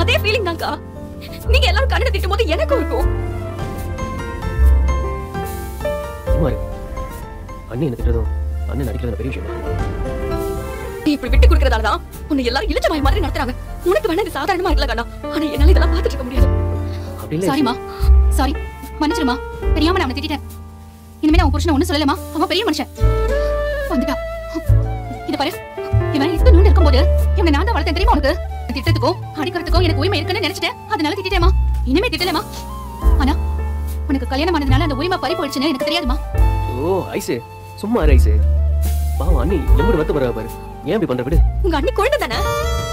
அதே ஃபீலிங் தான்க்கா நீங்க எல்லாரும் கண்ணை திட்டும் போது எனக்கும் இருக்கும் சும்மா இரு அண்ணி என்ன திட்டதும் அண்ணன் நடிக்கிறது பெரிய விஷயம் நீ இப்படி விட்டு கொடுக்கறதால தான் உன்னை எல்லாரும் இழுச்ச வாய் மாதிரி நடத்துறாங்க உனக்கு வேணா இது சாதாரணமா இருக்கல கண்ணா ஆனா என்னால இதெல்லாம் பார்த்துட்டு இருக்க முடியாது அப்படி இல்லை சாரிமா சாரி மன்னிச்சிருமா தெரியாம நான் அவனை திட்டிட்டேன் இனிமே நான் உன் புருஷனை ஒண்ணும் சொல்லலமா அவன் பெரிய மனுஷன் வந்துட்டா இத பாரு இவன் இது நூண்டு இருக்கும்போது இவனை நான் தான் வளர்த்தேன் தெரியுமா உனக்கு திட்டத்துக்கும் அடிக்கிறதுக்கும் எனக்கு உரிமை இருக்குன்னு நினைச்சிட்டேன் அதனால திட்டிட்டேமா இனிமே திட்டலமா ஆனா உனக்கு கல்யாணம் ஆனதுனால அந்த உரிமை பறி போயிடுச்சுன்னு எனக்கு தெரியாதுமா ஓ ஐசு சும்மா இரு ஐசு பாவம் அண்ணி எவ்வளவு வருத்த வரா பாரு ஏன் இப்படி பண்ற விடு உங்க அண்ணி குழந்தை தானே